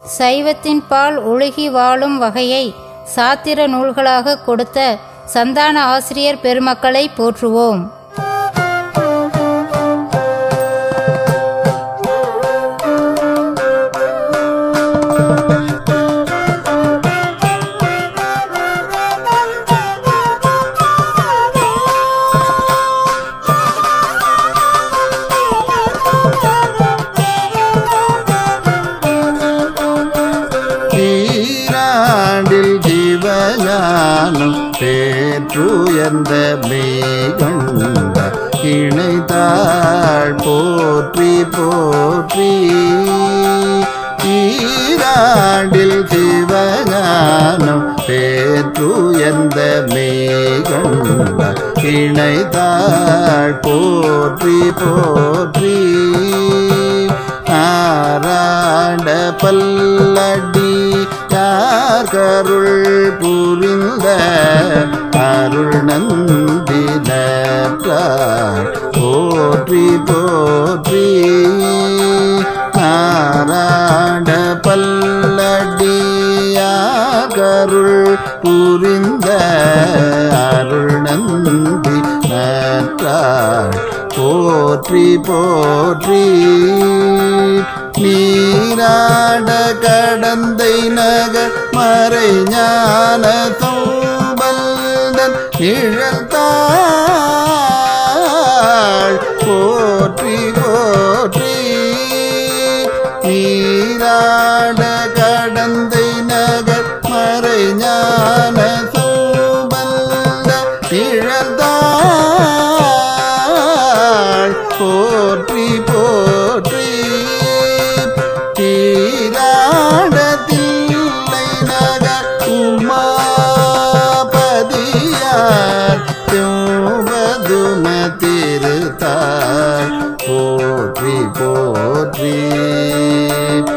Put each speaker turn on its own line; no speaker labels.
சைவத்தின் பால் ஒழுகி வாழும் வகையை சாத்திர நூல்களாக கொடுத்த சந்தான ஆசிரியர் பெருமக்களை போற்றுவோம்
ஈராண்டில் ஜீவஞானம் பேற்றுயர்ந்த மேகண்ட இணைத்தாள் போற்றி போற்றி ஈராண்டில் ஜீவஞானம் பேற்றுயர்ந்த மேகண்ட இணைத்தாள் போற்றி போற்றி ஆராட பல்லடி யார் கருள் புரிந்த அருள் நந்தின போற்றி போற்றி ஆராட பல்லடி யார் கருள் புரிந்த அருள் நந்தி நற்றாள் போற்றி போற்றி நீராட கடந்தை நகர் மறை ஞான சம்பந்தன் நிழல்தாள் போற்றி போற்றி நீராட கடந்தை நகர் மறை ஞான சம்பந்த நிழல்தாள் போற்றி போற்றி தீராடத்தில்லை நகர் உமாபதியார் திருவதும திருத்தாள் போற்றி போற்றி